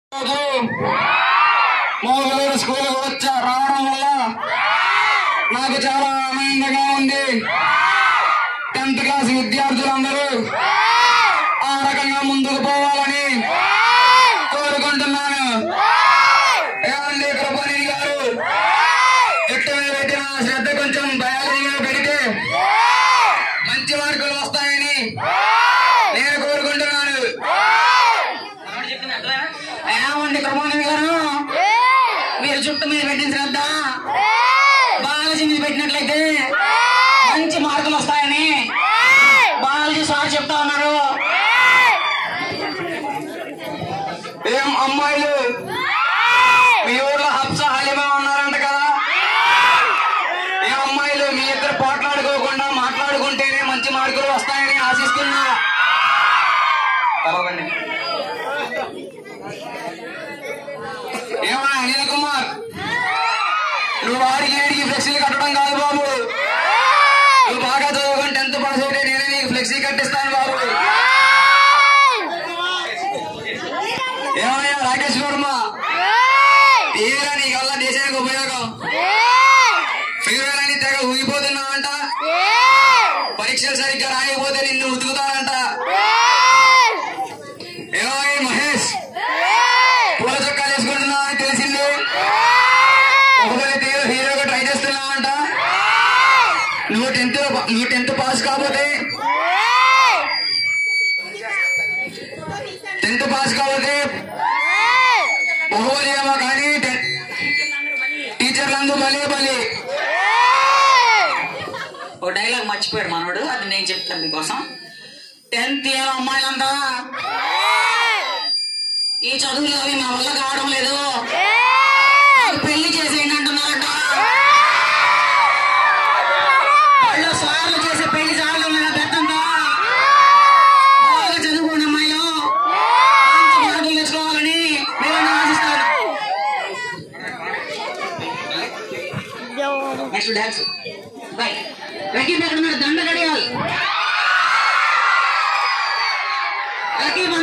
రోజు మోగలూరు స్కూల్ వచ్చా రావడం వల్ల నాకు చాలా ఆనందంగా ఉంది టెన్త్ క్లాస్ విద్యార్థులందరూ ఆ రకంగా ముందుకు పోవాలని కోరుకుంటున్నాను ఏమండి కృపణి గారు ఎట్టు మీద పెట్టిన శ్రద్ధ కొంచెం బయాలజీ మీద పెడితే మంచి మార్కులు వస్తాయని నేను కోరుకుంటున్నాను ఏమండి కృపణి గారు మీరు చుట్టూ మీద పెట్టిన శ్రద్ధ బాలాజీ మీద పెట్టినట్లయితే మంచి మార్కులు వస్తాయని బాలాజీ సార్ చెప్తా ఉన్నారు ఏం అమ్మాయిలు మీ ఊర్లో హబ్స హలీమా ఉన్నారంట కదా ఏ అమ్మాయిలు మీ ఇద్దరు పోట్లాడుకోకుండా మాట్లాడుకుంటేనే మంచి మార్కులు వస్తాయని ఆశిస్తున్నా కలవండి ఏమన్నా అనిల్ కుమార్ నువ్వు వాడికి ఏడికి ఫ్లెక్సీలు కట్టడం కాదు బాబు నువ్వు బాగా చదువుకొని టెన్త్ పాస్ అయితే నేనే నీకు ఫ్లెక్సీ కట్టిస్తాను బాబు ఏమయ్యా రాకేష్ వర్మ తీరా నీ వల్ల దేశానికి ఉపయోగం ఫీవర్ అని తెగ ఊగిపోతున్నావంట పరీక్షలు సరిగ్గా రాయకపోతే నిన్ను ఉతుకుతానంట ఏమయ్య మహేష్ పూల చొక్కాలు వేసుకుంటున్నావు అని తెలిసింది ఒకవేళ తీరు హీరోగా ట్రై చేస్తున్నావంట నువ్వు టెన్త్ నువ్వు టెన్త్ పాస్ కాకపోతే టెన్త్ పాస్ కాకపోతే బహుబలి ఏమో కానీ టెన్- టీచర్లందు బలి బలి ఓ డైలాగ్ మర్చిపోయాడు మనోడు అది నేను చెప్తాను మీకోసం టెన్త్ ఏమో అమ్మాయిలంతా ఈ చదువులు అవి మా వల్ల కావడం లేదు నాకు పెళ్లి చేసేయండి అంటున్నారట వాళ్ళు సార్లు చేసే పెళ్లి చాలు లేదా పెద్దంతా బాగా చదువుకున్న అమ్మాయిలు మంచి మార్కులు తెచ్చుకోవాలని నేను ఆశిస్తాను నెక్స్ట్ డాన్స్ బై రకీబ్ ఎక్కడ ఉన్నాడు దండ గడియాలి రకీబ్